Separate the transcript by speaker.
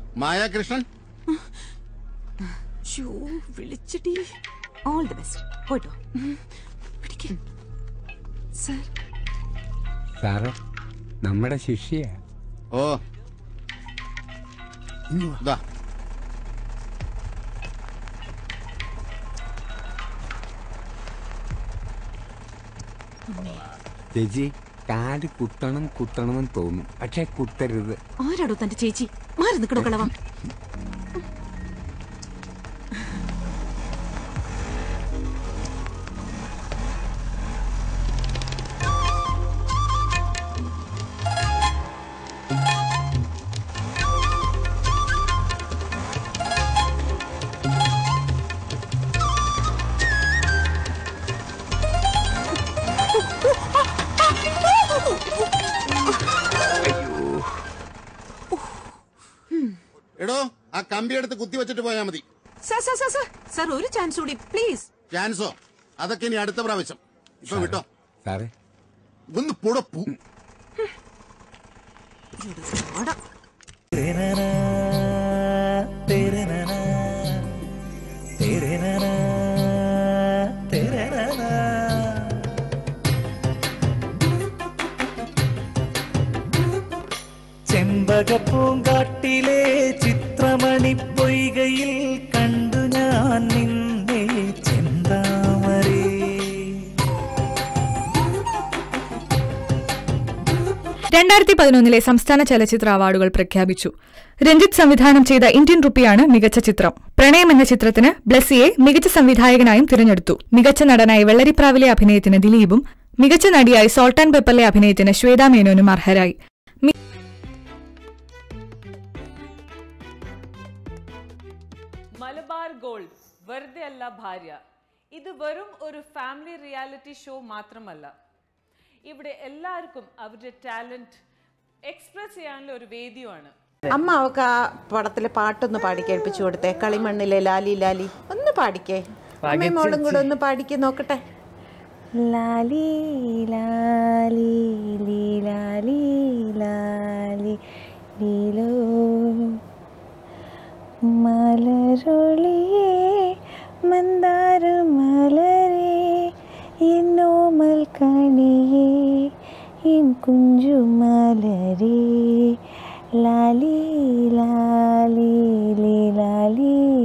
Speaker 1: മായാകൃഷ്ണൻ
Speaker 2: show വിളിച്ചിട്ടി
Speaker 3: all the best പോയിട്ടോ
Speaker 2: പിടിക്ക് സർ
Speaker 4: സാറേ നമ്മുടെ ശിഷ്യ
Speaker 1: ഓ ദാ
Speaker 4: ചേച്ചി കാല് കുത്തണം കുത്തണമെന്ന് തോന്നും പക്ഷെ കുത്തരുത്
Speaker 2: ആരാടോ തന്റെ ചേച്ചി മാറി നിൽക്കണോ കളവ
Speaker 1: എടോ ആ കമ്പി എടുത്ത് കുത്തി വെച്ചിട്ട് പോയാ മതി
Speaker 2: sir sir sir sir sir ഒരു ചാൻസ് കൂടി പ്ലീസ്
Speaker 1: ചാൻസോ അതൊക്കെ ഇനി അടുത്ത പ്രാവശ്യം ഇപ്പൊ വിട്ടോ
Speaker 4: സാറേ
Speaker 1: ഒന്ന് പുടപ്പൂ
Speaker 5: ചെമ്പകപ്പൂങ്കാട്ടിലെ ചിത്രമണി പൊയ്കയിൽ കണ്ടു ഞാൻ നിന്നെ ചെന്താമരേ
Speaker 6: രണ്ടായിരത്തി പതിനൊന്നിലെ സംസ്ഥാന ചലച്ചിത്ര അവാർഡുകൾ പ്രഖ്യാപിച്ചു രഞ്ജിത്ത് സംവിധാനം ചെയ്ത ഇന്ത്യൻ റുപ്പിയാണ് മികച്ച ചിത്രം പ്രണയം എന്ന ചിത്രത്തിന് ബ്ലസ്സിയെ മികച്ച സംവിധായകനായും തിരഞ്ഞെടുത്തു മികച്ച നടനായി വെള്ളരിപ്രാവിലെ അഭിനയത്തിന് ദിലീപും മികച്ച നടിയായി സോൾട്ട് ആൻഡ് പെപ്പറിലെ അഭിനയത്തിന് ശ്വേതാ മേനോനും അർഹരായി മി-
Speaker 7: മലബാർ ഗോൾഡ് വെറുതെ അല്ല ഭാര്യ ഇത് വെറും ഒരു ഫാമിലി റിയാലിറ്റി ഷോ മാത്രമല്ല ഇവിടെ എല്ലാവർക്കും അവരുടെ ടാലന്റ് എക്സ്പ്രസ് ചെയ്യാനുള്ള ഒരു വേദിയുമാണ്
Speaker 8: അമ്മ അവക്ക് ആ പടത്തിലെ പാട്ടൊന്ന് പാടി കേൾപ്പിച്ചു കൊടുത്തേ കളിമണ്ണിലെ ലാലി ലാലി ഒന്ന് പാടിക്കേ അമ്മയും മോളും കൂടെ ഒന്ന് പാടിക്കേ നോക്കട്ടെ
Speaker 9: ലാലി ലാലി ലീ ലാലി ലാലി ലീലോ മലരൊളിയേ മന്ദാര മലരേ എന്നോമൽ കണിയേ എൻ കുഞ്ചു മലരേ ലാലി ലാലി ലീ ലാലി